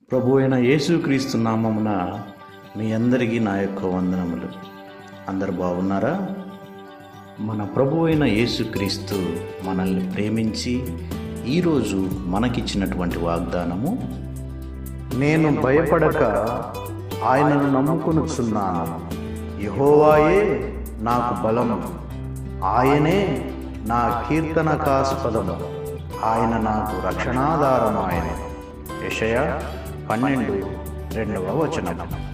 ప్రభు అయిన యేసుక్రీస్తు నామమున మీ అందరికీ నా యొక్క వందనములు అందరు బాగున్నారా మన ప్రభు అయిన యేసుక్రీస్తు మనల్ని ప్రేమించి ఈరోజు మనకిచ్చినటువంటి వాగ్దానము నేను భయపడక ఆయనను నమ్ముకొనుచున్నాను యహోవాయే నాకు బలము ఆయనే నా కీర్తనకాస్పదము ఆయన నాకు రక్షణాధారము ఆయన యషయ పన్నెండు రెండవ వచనం